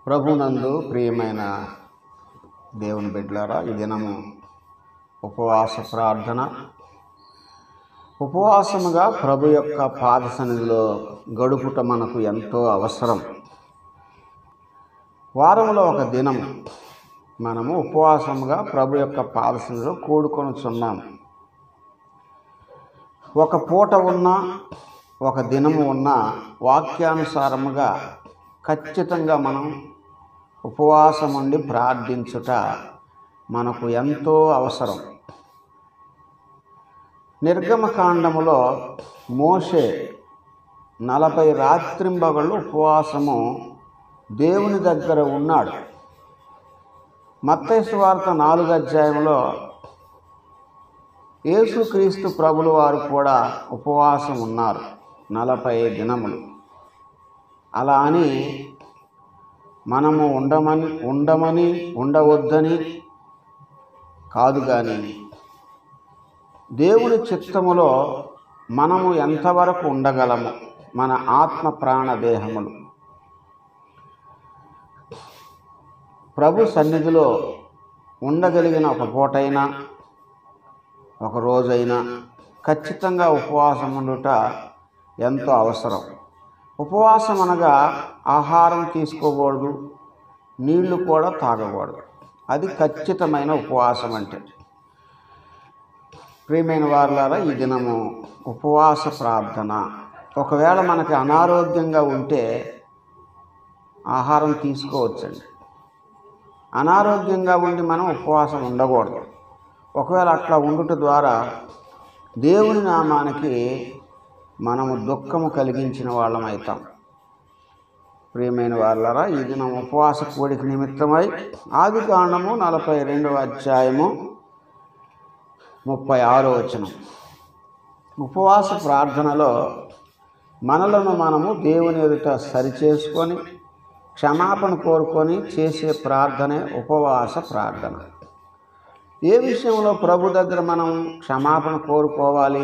ప్రభునందు ప్రియమైన దేవుని బిడ్డలారా ఈ దినము ఉపవాస ప్రార్థన ఉపవాసముగా ప్రభు యొక్క పాద సన్నిధిలో గడుపుట మనకు ఎంతో అవసరం వారంలో ఒక దినం మనము ఉపవాసముగా ప్రభు యొక్క పాద సన్నిధిలో కూడుకొనుచున్నాము ఒక పూట ఉన్నా ఒక దినము ఉన్నా వాక్యానుసారముగా ఖచ్చితంగా మనం ఉపవాసం ఉండి ప్రార్థించుట మనకు ఎంతో అవసరం నిర్గమకాండములో మోషే నలభై రాత్రింబగళ్ళు ఉపవాసము దేవుని దగ్గర ఉన్నాడు మత్తయి వార్త నాలుగు అధ్యాయంలో యేసుక్రీస్తు ప్రభులు వారు కూడా ఉపవాసం ఉన్నారు నలభై దినములు అలా అని మనము ఉండమని ఉండమని ఉండవద్దని కాదు కానీ దేవుని చిత్తములో మనము ఎంతవరకు ఉండగలము మన ఆత్మ ప్రాణ దేహములు ప్రభు సన్నిధిలో ఉండగలిగిన ఒక పూటైనా ఒక రోజైనా ఖచ్చితంగా ఉపవాసం ఉండుట ఎంతో అవసరం ఉపవాసం అనగా ఆహారం తీసుకోకూడదు నీళ్లు కూడా తాగకూడదు అది ఖచ్చితమైన ఉపవాసం అంటే ప్రియమైన వారులారా ఈ దినము ఉపవాస ప్రార్థన ఒకవేళ మనకి అనారోగ్యంగా ఉంటే ఆహారం తీసుకోవచ్చండి అనారోగ్యంగా ఉండి మనం ఉపవాసం ఉండకూడదు ఒకవేళ అట్లా ఉండుట ద్వారా దేవుని నామానికి మనము దుఃఖము కలిగించిన వాళ్ళం అవుతాం ప్రియమైన వాళ్ళరా ఈ దినం ఉపవాస కోడికి నిమిత్తమై ఆది కాండము నలభై రెండవ అధ్యాయము ముప్పై ఆరో వచనం ఉపవాస ప్రార్థనలో మనలను మనము దేవుని ఎదుట సరిచేసుకొని క్షమాపణ కోరుకొని చేసే ప్రార్థనే ఉపవాస ప్రార్థన ఏ విషయంలో ప్రభు దగ్గర మనం క్షమాపణ కోరుకోవాలి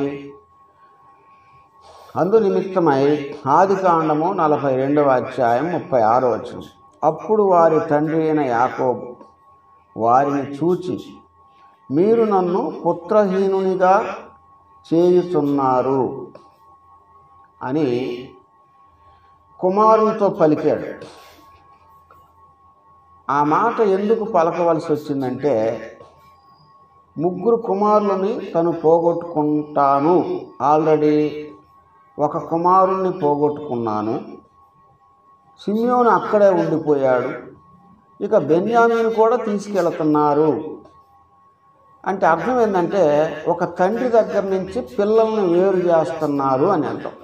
అందు నిమిత్తమై ఆది కాండము నలభై రెండవ అధ్యాయం ముప్పై ఆరో వచ్చిన అప్పుడు వారి తండ్రి అయిన యాకోబు వారిని చూచి మీరు నన్ను పుత్రహీనునిగా చేయుచున్నారు అని కుమారునితో పలికాడు ఆ మాట ఎందుకు పలకవలసి వచ్చిందంటే ముగ్గురు కుమారులని తను పోగొట్టుకుంటాను ఆల్రెడీ ఒక కుమారుణ్ణి పోగొట్టుకున్నాను సిమ్యోను అక్కడే ఉండిపోయాడు ఇక బెన్యామీని కూడా తీసుకెళ్తున్నారు అంటే అర్థం ఏంటంటే ఒక తండ్రి దగ్గర నుంచి పిల్లల్ని వేరు చేస్తున్నారు అని అర్థం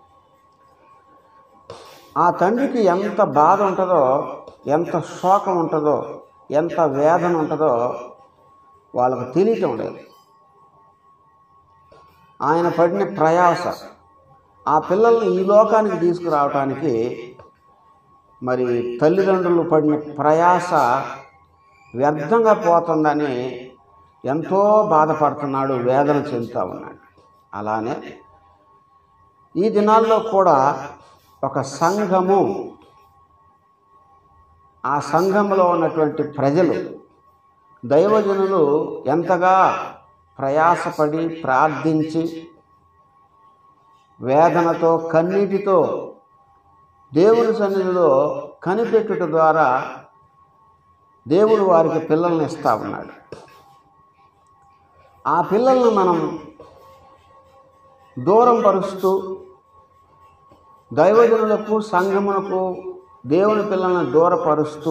ఆ తండ్రికి ఎంత బాధ ఉంటుందో ఎంత శోకం ఉంటుందో ఎంత వేదన ఉంటుందో వాళ్ళకు తెలియటం లేదు ఆయన పడిన ప్రయాస ఆ పిల్లల్ని ఈ లోకానికి తీసుకురావటానికి మరి తల్లిదండ్రులు పడిన ప్రయాస వ్యర్థంగా పోతుందని ఎంతో బాధపడుతున్నాడు వేదన చెందుతూ ఉన్నాడు అలానే ఈ దినాల్లో కూడా ఒక సంఘము ఆ సంఘంలో ఉన్నటువంటి ప్రజలు దైవజనులు ఎంతగా ప్రయాసపడి ప్రార్థించి వేదనతో కన్నీటితో దేవుని సన్నిధిలో కనిపెట్టుట ద్వారా దేవుడు వారికి పిల్లల్ని ఇస్తా ఉన్నాడు ఆ పిల్లల్ని మనం దూరం పరుస్తూ దైవజనులకు సంఘమునకు దేవుని పిల్లల్ని దూరపరుస్తూ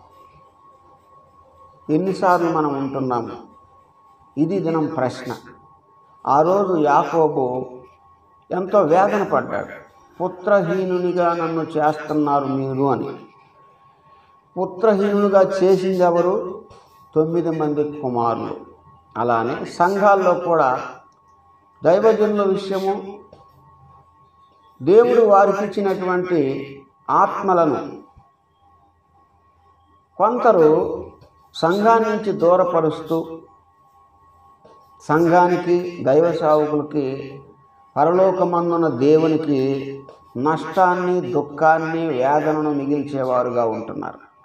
ఎన్నిసార్లు మనం ఉంటున్నాము ఇది దినం ప్రశ్న ఆ రోజు యాకోబు ఎంతో వేదన పడ్డాడు పుత్రహీనునిగా నన్ను చేస్తున్నారు మీరు అని పుత్రహీనునిగా చేసింది ఎవరు తొమ్మిది మంది కుమారులు అలానే సంఘాల్లో కూడా దైవజనుల విషయము దేవుడు వారికి ఇచ్చినటువంటి ఆత్మలను కొందరు సంఘాన్ని నుంచి దూరపరుస్తూ సంఘానికి దైవ సేవకులకి పరలోకమందున దేవునికి నష్టాన్ని దుఃఖాన్ని వేదనను మిగిల్చేవారుగా ఉంటున్నారు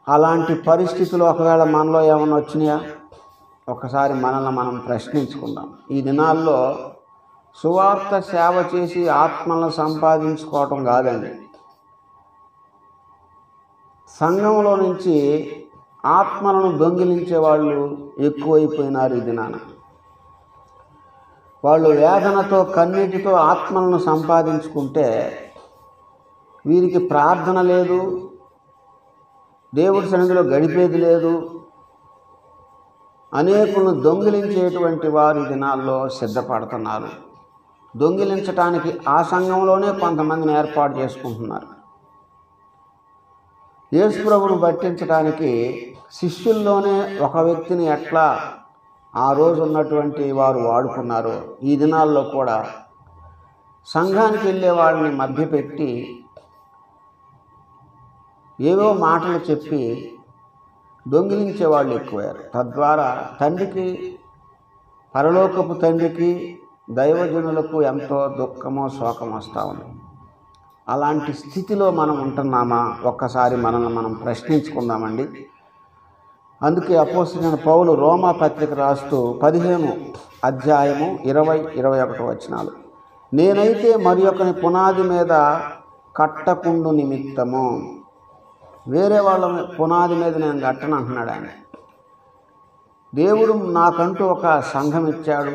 అలాంటి పరిస్థితులు ఒకవేళ మనలో ఏమైనా వచ్చినాయా ఒకసారి మనల్ని మనం ప్రశ్నించుకుందాం ఈ దినాల్లో సువార్త సేవ చేసి ఆత్మలను సంపాదించుకోవటం కాదండి సంఘంలో నుంచి ఆత్మలను దొంగిలించే వాళ్ళు ఎక్కువైపోయినారు ఈ దినాన వాళ్ళు వేదనతో కన్నీటితో ఆత్మలను సంపాదించుకుంటే వీరికి ప్రార్థన లేదు దేవుడి సన్నిధిలో గడిపేది లేదు అనేకులను దొంగిలించేటువంటి వారు ఈ దినాల్లో సిద్ధపడుతున్నారు దొంగిలించటానికి ఆ సంఘంలోనే కొంతమందిని ఏర్పాటు చేసుకుంటున్నారు యేసుప్రభును పట్టించడానికి శిష్యుల్లోనే ఒక వ్యక్తిని ఎట్లా ఆ రోజు ఉన్నటువంటి వారు వాడుకున్నారు ఈ దినాల్లో కూడా సంఘానికి వెళ్ళే వాళ్ళని మభ్యపెట్టి ఏవో మాటలు చెప్పి దొంగిలించే వాళ్ళు ఎక్కువయ్యారు తద్వారా తండ్రికి పరలోకపు తండ్రికి దైవజనులకు ఎంతో దుఃఖమో శోకం వస్తూ ఉంది అలాంటి స్థితిలో మనం ఉంటున్నామా ఒక్కసారి మనల్ని మనం ప్రశ్నించుకుందామండి అందుకే అపోసిన పౌలు రోమా పత్రిక రాస్తూ పదిహేను అధ్యాయము ఇరవై ఇరవై ఒకటి వచనాలు నేనైతే మరి ఒకని పునాది మీద కట్టకుండు నిమిత్తము వేరే వాళ్ళ పునాది మీద నేను కట్టను అంటున్నాడు ఆయన దేవుడు నాకంటూ ఒక సంఘం ఇచ్చాడు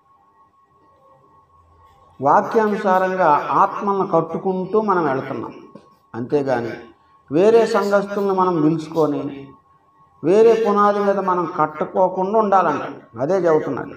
వాక్యానుసారంగా ఆత్మలను కట్టుకుంటూ మనం వెళుతున్నాం అంతేగాని వేరే సంఘస్థుల్ని మనం పిలుచుకొని వేరే పునాది మీద మనం కట్టుకోకుండా ఉండాలంట అదే చెబుతున్నాడు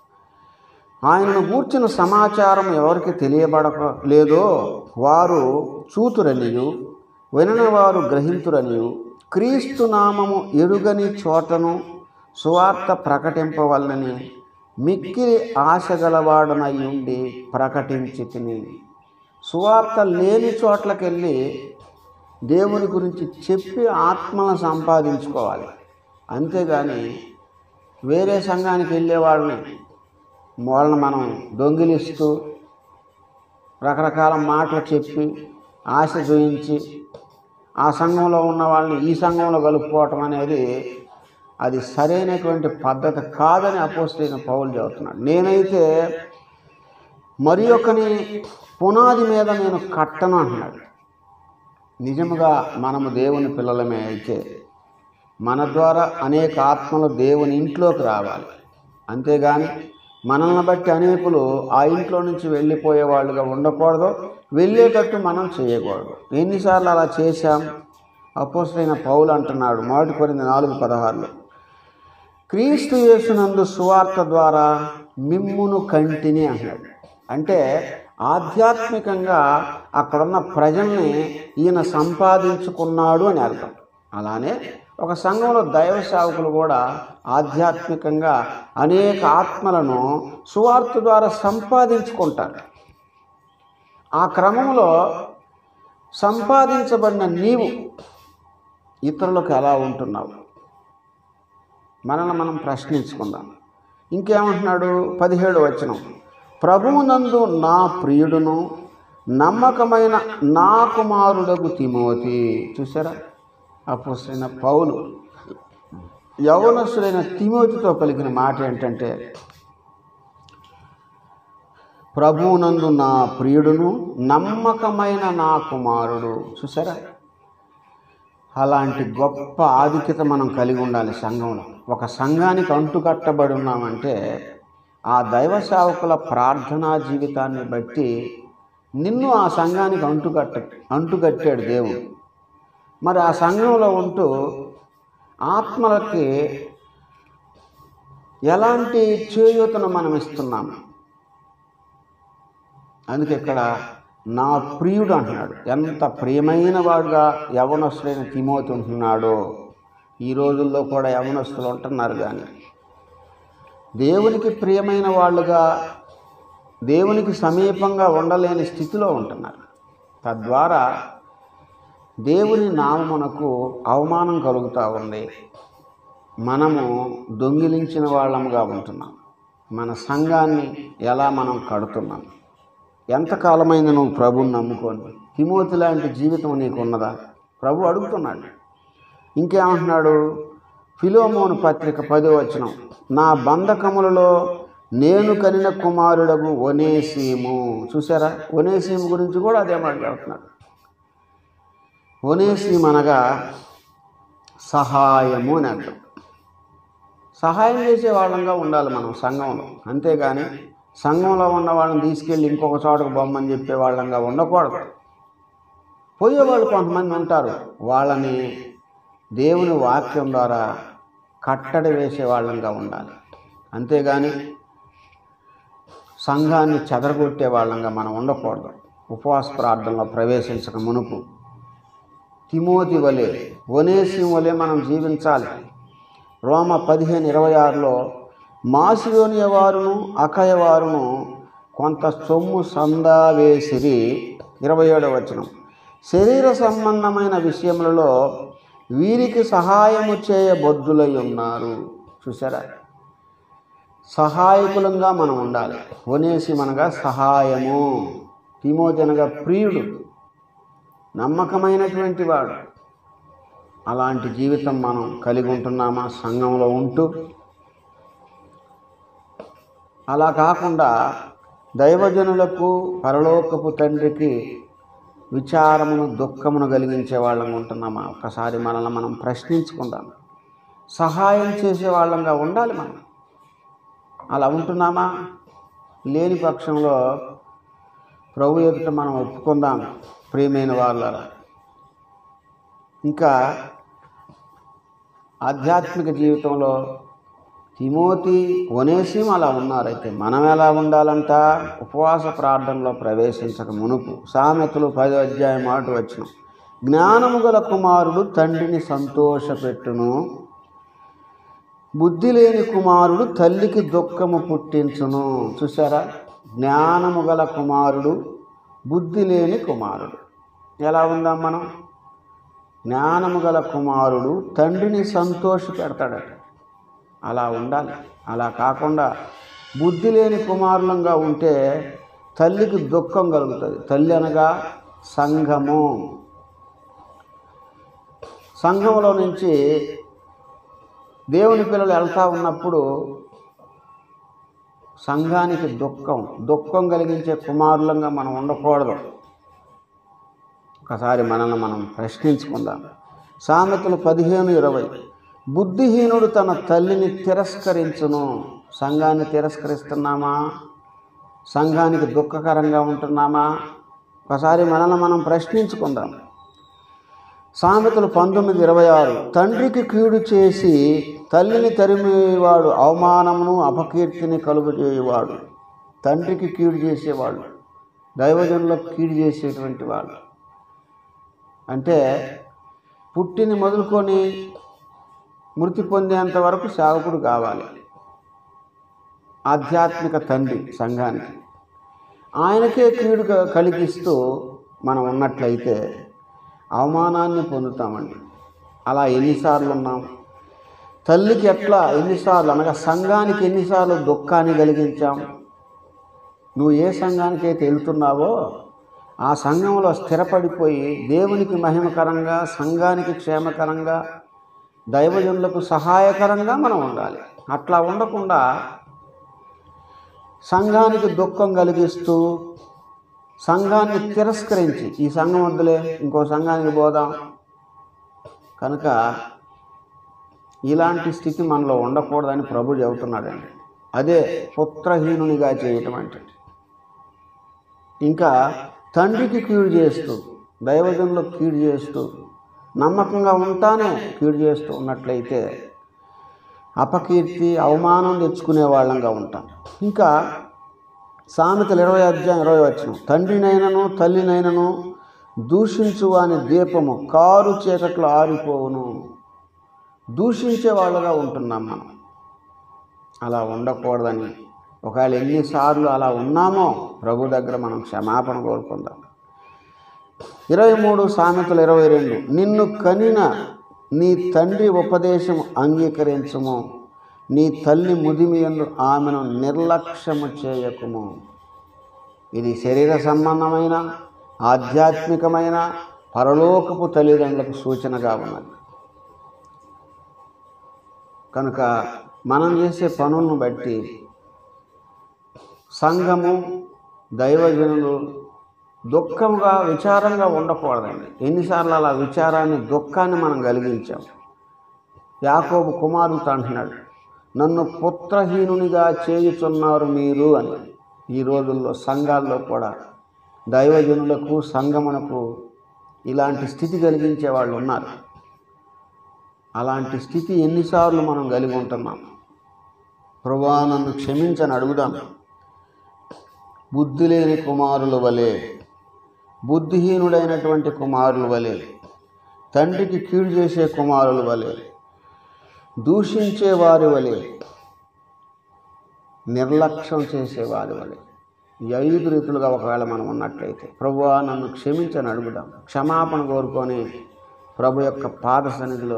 ఆయనను గూర్చిన సమాచారం ఎవరికి తెలియబడక లేదో వారు చూతురనియు వినని వారు గ్రహింతురనియు క్రీస్తు నామము ఎరుగని చోటను సువార్త ప్రకటింపవలనని మిక్కిలి ఆశగలవాడనై ఉండి ప్రకటించి తిని సువార్త లేని చోట్లకెళ్ళి దేవుని గురించి చెప్పి ఆత్మలను సంపాదించుకోవాలి అంతేగాని వేరే సంఘానికి వెళ్ళే వాళ్ళని వాళ్ళని మనం దొంగిలిస్తూ రకరకాల మాటలు చెప్పి ఆశ చూయించి ఆ సంఘంలో ఉన్న వాళ్ళని ఈ సంఘంలో కలుపుకోవటం అనేది అది సరైనటువంటి పద్ధతి కాదని అపోస్తున్న పౌలు చెబుతున్నాడు నేనైతే మరి ఒకని పునాది మీద నేను కట్టను అంటున్నాడు నిజముగా మనము దేవుని పిల్లలమే అయితే మన ద్వారా అనేక ఆత్మలు దేవుని ఇంట్లోకి రావాలి అంతేగాని మనల్ని బట్టి అనేకులు ఆ ఇంట్లో నుంచి వెళ్ళిపోయే వాళ్ళుగా ఉండకూడదు వెళ్ళేటట్టు మనం చేయకూడదు ఎన్నిసార్లు అలా చేశాం అపోసరైన పౌలు అంటున్నాడు మొదటి కొరింది నాలుగు పదహారులో క్రీస్తు యేసునందు సువార్త ద్వారా మిమ్మును కంటిని అన్నాడు అంటే ఆధ్యాత్మికంగా అక్కడున్న ప్రజల్ని ఈయన సంపాదించుకున్నాడు అని అర్థం అలానే ఒక సంఘంలో దైవ సేవకులు కూడా ఆధ్యాత్మికంగా అనేక ఆత్మలను సువార్త ద్వారా సంపాదించుకుంటారు ఆ క్రమంలో సంపాదించబడిన నీవు ఇతరులకు ఎలా ఉంటున్నావు మనల్ని మనం ప్రశ్నించుకుందాం ఇంకేమంటున్నాడు పదిహేడు వచనం ప్రభువునందు నా ప్రియుడును నమ్మకమైన నా కుమారుడకు తిమోతి చూసారా అపోసైన పౌలు యవనస్తుడైన తిమోతితో పలికిన మాట ఏంటంటే ప్రభువునందు నా ప్రియుడును నమ్మకమైన నా కుమారుడు చూసారా అలాంటి గొప్ప ఆధిక్యత మనం కలిగి ఉండాలి సంఘంలో ఒక సంఘానికి అంటుకట్టబడి ఉన్నామంటే ఆ దైవ సేవకుల ప్రార్థనా జీవితాన్ని బట్టి నిన్ను ఆ సంఘానికి అంటుకట్ట అంటుకట్టాడు దేవుడు మరి ఆ సంఘంలో ఉంటూ ఆత్మలకి ఎలాంటి చేయూతను మనం ఇస్తున్నాము అందుకే ఇక్కడ నా ప్రియుడు అంటున్నాడు ఎంత ప్రియమైన వాడుగా యవనస్తుడైన తిమోతి ఉంటున్నాడో ఈ రోజుల్లో కూడా యవనస్తులు ఉంటున్నారు కానీ దేవునికి ప్రియమైన వాళ్ళుగా దేవునికి సమీపంగా ఉండలేని స్థితిలో ఉంటున్నారు తద్వారా దేవుని నామమునకు అవమానం కలుగుతూ ఉంది మనము దొంగిలించిన వాళ్ళముగా ఉంటున్నాం మన సంఘాన్ని ఎలా మనం కడుతున్నాం ఎంతకాలమైంది నువ్వు ప్రభుని నమ్ముకొని తిమోతి లాంటి జీవితం నీకున్నదా ప్రభు అడుగుతున్నాడు ఇంకేమంటున్నాడు ఫిలోమోను పత్రిక పదో వచనం నా బంధకములలో నేను కనిన కుమారుడగు ఒనేసీము చూసారా ఒనేసీము గురించి కూడా అదే మాట్లాడుతున్నాడు ఒనేసీము అనగా సహాయము అని అర్థం సహాయం చేసే వాళ్ళంగా ఉండాలి మనం సంఘంలో అంతేగాని సంఘంలో ఉన్న వాళ్ళని తీసుకెళ్ళి ఇంకొక చోటకు బొమ్మని చెప్పే వాళ్ళంగా ఉండకూడదు పోయేవాళ్ళు కొంతమంది ఉంటారు వాళ్ళని దేవుని వాక్యం ద్వారా కట్టడి వేసే వాళ్ళంగా ఉండాలి అంతేగాని సంఘాన్ని చెదరగొట్టే వాళ్ళంగా మనం ఉండకూడదు ఉపవాస ప్రార్థనలో ప్రవేశించక మునుపు తిమోతి వలె ఒనేసి వలె మనం జీవించాలి రోమ పదిహేను ఇరవై ఆరులో మాసిలోనియ వారును అకయ వారును కొంత సొమ్ము సందా వేసిరి ఇరవై ఏడవ వచనం శరీర సంబంధమైన విషయములలో వీరికి సహాయము చేయబొద్దులై ఉన్నారు చూసారా సహాయకులంగా మనం ఉండాలి ఒనేసి మనగా సహాయము తిమోజనగా ప్రియుడు నమ్మకమైనటువంటి వాడు అలాంటి జీవితం మనం కలిగి ఉంటున్నామా సంఘంలో ఉంటూ అలా కాకుండా దైవజనులకు పరలోకపు తండ్రికి విచారమును దుఃఖమును కలిగించే వాళ్ళంగా ఉంటున్నామా ఒకసారి మనల్ని మనం ప్రశ్నించుకుందాం సహాయం చేసే వాళ్ళంగా ఉండాలి మనం అలా ఉంటున్నామా లేని పక్షంలో ప్రభు ఎదుట మనం ఒప్పుకుందాం ప్రియమైన వాళ్ళ ఇంకా ఆధ్యాత్మిక జీవితంలో తిమోతి ఒనేసిం అలా ఉన్నారైతే మనం ఎలా ఉండాలంట ఉపవాస ప్రార్థనలో ప్రవేశించక మునుపు సామెతలు పదో అధ్యాయం మాట వచ్చిన జ్ఞానము గల కుమారుడు తండ్రిని సంతోషపెట్టును బుద్ధి లేని కుమారుడు తల్లికి దుఃఖము పుట్టించును చూసారా జ్ఞానము గల కుమారుడు బుద్ధి లేని కుమారుడు ఎలా ఉందాం మనం జ్ఞానము గల కుమారుడు తండ్రిని సంతోష పెడతాడట అలా ఉండాలి అలా కాకుండా బుద్ధి లేని కుమారులంగా ఉంటే తల్లికి దుఃఖం కలుగుతుంది తల్లి అనగా సంఘము సంఘంలో నుంచి దేవుని పిల్లలు వెళ్తా ఉన్నప్పుడు సంఘానికి దుఃఖం దుఃఖం కలిగించే కుమారులంగా మనం ఉండకూడదు ఒకసారి మనల్ని మనం ప్రశ్నించుకుందాం సామెతలు పదిహేను ఇరవై బుద్ధిహీనుడు తన తల్లిని తిరస్కరించును సంఘాన్ని తిరస్కరిస్తున్నామా సంఘానికి దుఃఖకరంగా ఉంటున్నామా ఒకసారి మనల్ని మనం ప్రశ్నించుకుందాం సామెతలు పంతొమ్మిది ఇరవై ఆరు తండ్రికి కీడు చేసి తల్లిని తరిమేవాడు అవమానమును అపకీర్తిని కలుగు చేయవాడు తండ్రికి కీడు చేసేవాళ్ళు దైవజనులకు కీడు చేసేటువంటి వాళ్ళు అంటే పుట్టిని మొదలుకొని మృతి పొందేంత వరకు సేవకుడు కావాలి ఆధ్యాత్మిక తండ్రి సంఘానికి ఆయనకే కీడు క- కలిగిస్తూ మనం ఉన్నట్లయితే అవమానాన్ని పొందుతామండి అలా ఎన్నిసార్లు ఉన్నాం తల్లికి ఎట్లా ఎన్నిసార్లు అనగా సంఘానికి ఎన్నిసార్లు దుఃఖాన్ని కలిగించాం నువ్వు ఏ సంఘానికి అయితే వెళ్తున్నావో ఆ సంఘంలో స్థిరపడిపోయి దేవునికి మహిమకరంగా సంఘానికి క్షేమకరంగా దైవజనులకు సహాయకరంగా మనం ఉండాలి అట్లా ఉండకుండా సంఘానికి దుఃఖం కలిగిస్తూ సంఘాన్ని తిరస్కరించి ఈ సంఘం వద్దులే ఇంకో సంఘానికి పోదాం కనుక ఇలాంటి స్థితి మనలో ఉండకూడదని ప్రభు చెబుతున్నాడండి అదే పుత్రహీనునిగా చేయటం అంటే ఇంకా తండ్రికి కీడు చేస్తూ దైవజనులకు కీడు చేస్తూ నమ్మకంగా ఉంటానే కీడు చేస్తూ ఉన్నట్లయితే అపకీర్తి అవమానం తెచ్చుకునే వాళ్ళంగా ఉంటాం ఇంకా సామెతలు ఇరవై అధ్యాయం ఇరవై వచ్చిన తండ్రినైనను తల్లినైనను దూషించు అని దీపము కారు చీకట్లో ఆరిపోవును దూషించే వాళ్ళగా ఉంటున్నాం మనం అలా ఉండకూడదని ఒకవేళ ఎన్నిసార్లు అలా ఉన్నామో ప్రభు దగ్గర మనం క్షమాపణ కోరుకుందాం ఇరవై మూడు సామెతలు ఇరవై రెండు నిన్ను కనిన నీ తండ్రి ఉపదేశం అంగీకరించము నీ తల్లి ముదిమియందు ఆమెను నిర్లక్ష్యము చేయకుము ఇది శరీర సంబంధమైన ఆధ్యాత్మికమైన పరలోకపు తల్లిదండ్రులకు సూచనగా ఉన్నది కనుక మనం చేసే పనులను బట్టి సంఘము దైవజనులు దుఃఖంగా విచారంగా ఉండకూడదండి ఎన్నిసార్లు అలా విచారాన్ని దుఃఖాన్ని మనం కలిగించాం యాకోబు కుమారుతో అంటున్నాడు నన్ను పుత్రహీనునిగా చేయుచున్నారు మీరు అని ఈ రోజుల్లో సంఘాల్లో కూడా దైవజనులకు సంగమునకు ఇలాంటి స్థితి కలిగించే వాళ్ళు ఉన్నారు అలాంటి స్థితి ఎన్నిసార్లు మనం కలిగి ఉంటున్నాం ప్రభా నన్ను క్షమించని అడుగుదాం బుద్ధి లేని కుమారుల వలె బుద్ధిహీనుడైనటువంటి కుమారుల వలె తండ్రికి కీడు చేసే కుమారుల వలె దూషించే వారి వలె నిర్లక్ష్యం చేసే వారి వలె ఈ ఐదు రీతులుగా ఒకవేళ మనం ఉన్నట్లయితే ప్రభువా నన్ను క్షమించని అడుగుదాం క్షమాపణ కోరుకొని ప్రభు యొక్క పాద సన్నిధిలో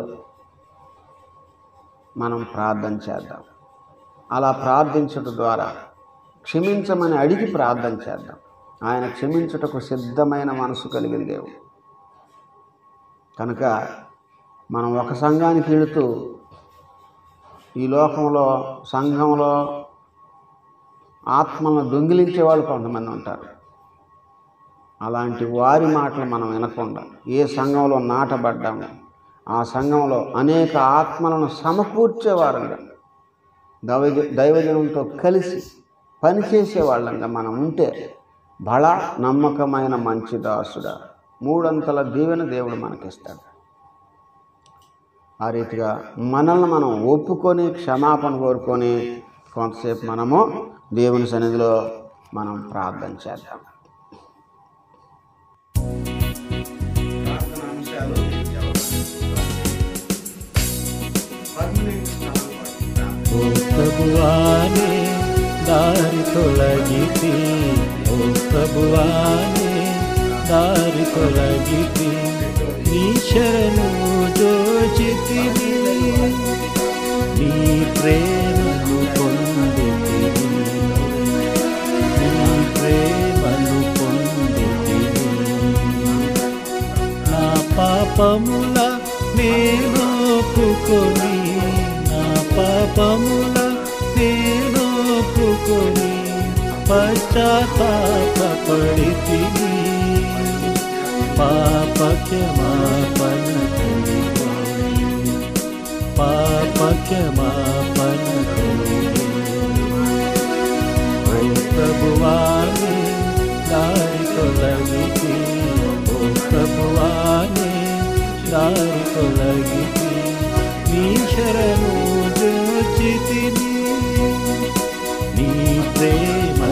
మనం ప్రార్థన చేద్దాం అలా ప్రార్థించడం ద్వారా క్షమించమని అడిగి ప్రార్థన చేద్దాం ఆయన క్షమించుటకు సిద్ధమైన మనసు కలిగిన దేవుడు కనుక మనం ఒక సంఘానికి వెళుతూ ఈ లోకంలో సంఘంలో ఆత్మలను దొంగిలించే వాళ్ళు కొంతమంది ఉంటారు అలాంటి వారి మాటలు మనం వినకుండా ఏ సంఘంలో నాటబడ్డామో ఆ సంఘంలో అనేక ఆత్మలను సమకూర్చేవారంగా దైవ దైవజనంతో కలిసి పనిచేసే వాళ్ళంగా మనం ఉంటే బళ నమ్మకమైన మంచి దాసుడా మూడంతల దీవెన దేవుడు మనకిస్తాడు ఆ రీతిగా మనల్ని మనం ఒప్పుకొని క్షమాపణ కోరుకొని కొంతసేపు మనము దేవుని సన్నిధిలో మనం ప్రార్థన చేద్దాం ఓ ప్రభువానే దారి తొలగితి ఓ ప్రభువానే దారి తొలగితి నీ శరణు జోచితిని నీ ప్రేమను పొందితిని నీ ప్రేమను పొందితిని నా పాపముల నేనోపుకొని నా పాపముల నేనోపుకొని పశ్చాత్తాపడితిని పాప క్షమాపణ కలిగి పాప క్షమాపణ కలిగి ఓ ప్రభువానే దారి తొలగితి ఓ ప్రభువానే దారి తొలగితి నీ శరణు జోచితిని నీ ప్రేమ